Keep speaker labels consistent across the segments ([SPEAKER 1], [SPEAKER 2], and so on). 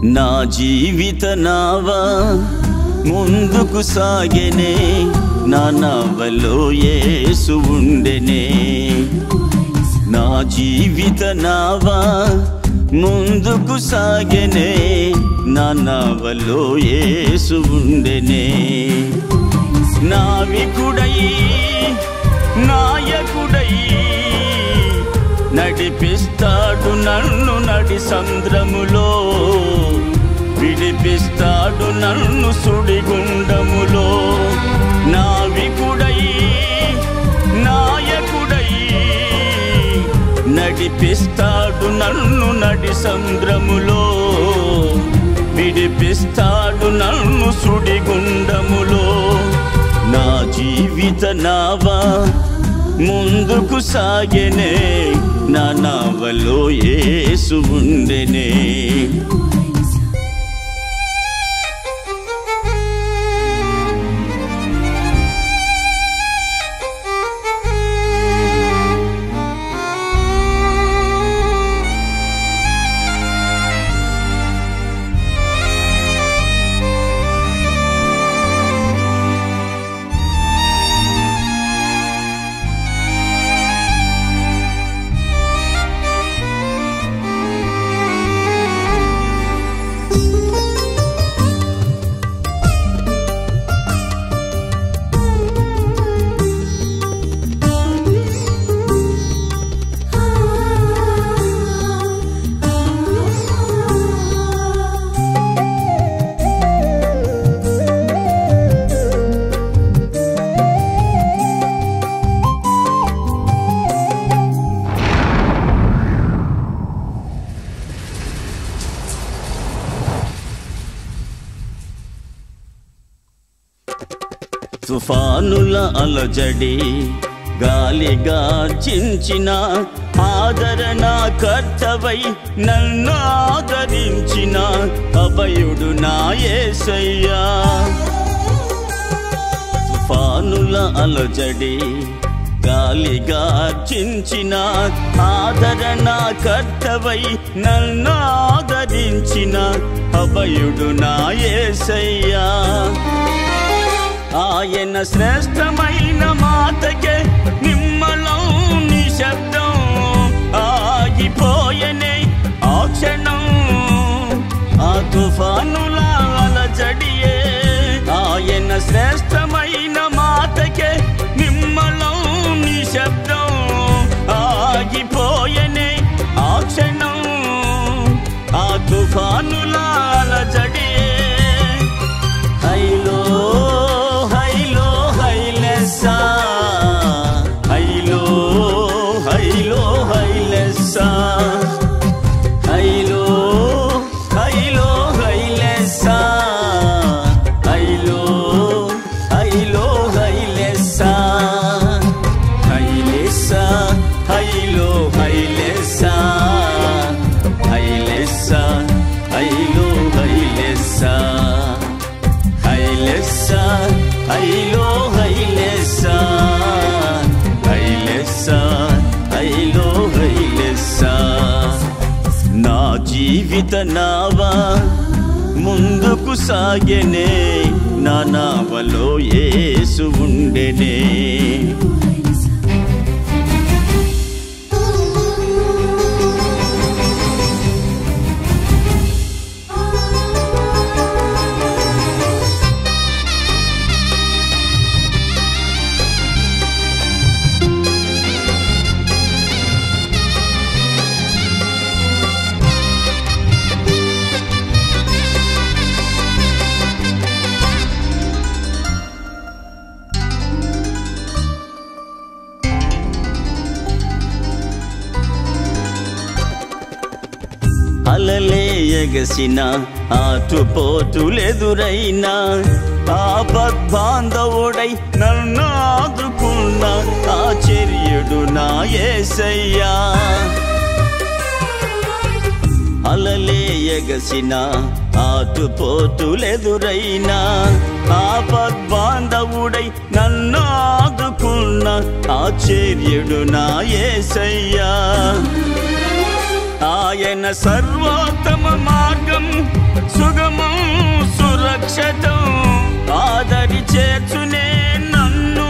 [SPEAKER 1] నా జీవిత నావా ముందుకు సాగెనే నా నవలో యేసు ఉండెనే నా జీవిత నావా ముందుకు సాగెనే నా నవలో యేసు ఉండెనే నావికుడై నాయకుడై నడిపిస్తాడు నన్ను నడి సంద్రములో విడిపిస్తాడు నన్ను సుడిగుండములో నావికుడై నాయకుడై నడిపిస్తాడు నన్ను నడి సంద్రములో విడిపిస్తాడు నన్ను సుడిగుండములో నా జీవిత నావా ముందుకు సాగెనే నా నావలో యేసు ఉండెనే తుఫానుల అలజడి గాలిగా చించిన ఆదరణ కర్తవై నన్ను ఆదరించిన అభయుడు నా యేసయ్యా తుఫానుల అలజడి గాలిగా చించిన ఆదరణ కర్తవై నన్ను ఆదరించిన అభయుడు నా యేసయ్యా ఆయన శ్రేష్టమైన మాటకే నిమ్మలం నిశ్శబ్దం ఆగిపోయనే ఆ క్షణం ఆ తుఫానుల అలజడియే ఆయన శ్రేష్టమైన మాటకే నిమ్మలం నిశ్శబ్దం ఆగిపోయనే ఆ క్షణం ఆ తుఫానుల అలజడియే హైలో హైలో హైలెస్సా హైలో హైలో హైలెస్సా హైలో హైలో హైలెస్సా హైలో హైలో హైలెస్సా హైలెస్సా హైలో హైలెస్సా హైలెస్సా హైలో హైలెస్సా హైలెస్సా హైలో హైలెస్సా హైలెస్సా హైలో హైలెస్సా నా జీవిత నావా ముందుకు సాగెనే నా నావలో యేసు ఉండెనే అలలే ఎగసిన ఆటుపోటులెదురైన ఆపద్బాంధవుడై నన్ను ఆదుకున్న ఆశ్చర్యుడు నా యేసయ్యా అలలే ఎగసిన ఆటుపోటులెదురైన ఆపద్బాంధవుడై నన్ను ఆదుకున్న ఆశ్చర్యుడు నా యేసయ్యా ఆయన ఆయన సర్వోత్తమ మార్గం సుగమం సురక్షితం ఆదరి చేర్చునే నన్ను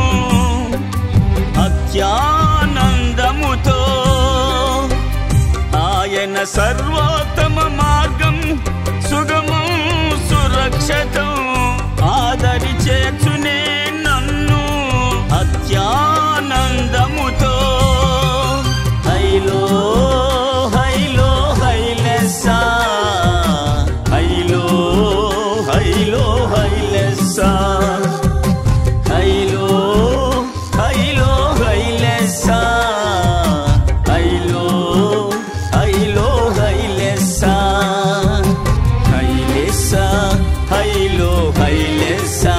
[SPEAKER 1] అత్యానందముతో ఆయన సర్వోత్తమ మార్గం సుగమం సురక్షితం ఆదరి చేర్చునే నన్ను అత్యానందముతో హైలో హైలో హైలెస్సా హైలో హైలో హైలెస్సా హైలో హైలో హైలెస్సా హైలో హైలో హైలెస్సా హైలెస్సా హైలో హైలెస్సా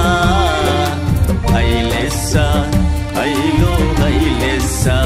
[SPEAKER 1] హైలెస్సా హైలో హైలెస్సా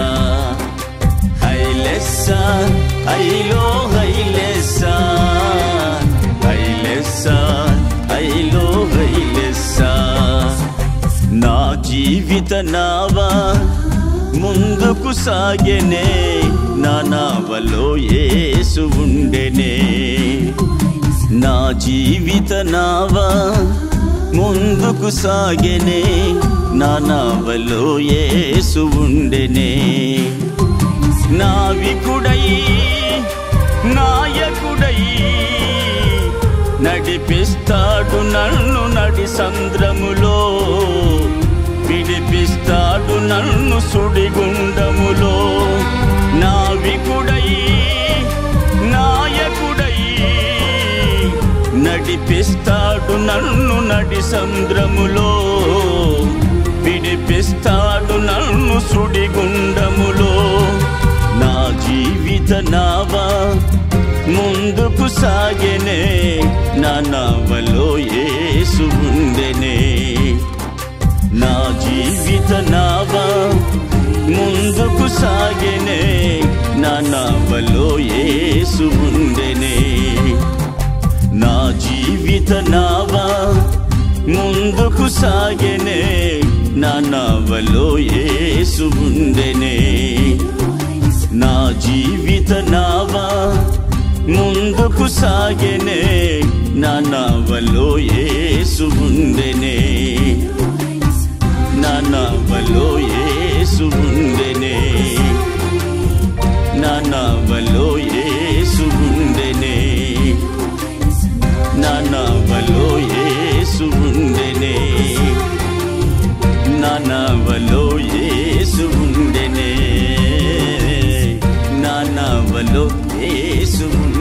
[SPEAKER 1] హైలెస్సా హైలో హైలెస్సా హైలెస్సా హైలో హైలెస్సా నా జీవిత నావా ముందుకు సాగెనే నా నావలో యేసు ఉండెనే నా జీవిత నావా ముందుకు సాగెనే నా నావలో యేసు ఉండెనే నావికుడై నాయకుడై నడిపిస్తాడు నన్ను నడి సంద్రములో విడిపిస్తాడు నన్ను సుడిగుండములో నావికుడై నాయకుడై నడిపిస్తాడు నన్ను నడి సంద్రములో విడిపిస్తాడు నన్ను సుడిగుండములో నా జీవిత నావా ముందుకు సాగెనే నా నావలో యేసు ఉండెనే నా జీవిత నావా ముందుకు సాగెనే నా నావలో యేసు ఉండెనే నా జీవిత నావా ముందుకు సాగెనే నా నావలో యేసు ఉండెనే నా జీవిత నావా ముందుకు సాగెనే నా నావలో యేసు ఉండెనే నా నావలో యేసు ఉండెనే నా నావలో యేసు ఉండెనే నా నావలో యేసు ఉండెనే నా నావలో యేసు ఉండెనే నా నావలో యేసు ఉండెనే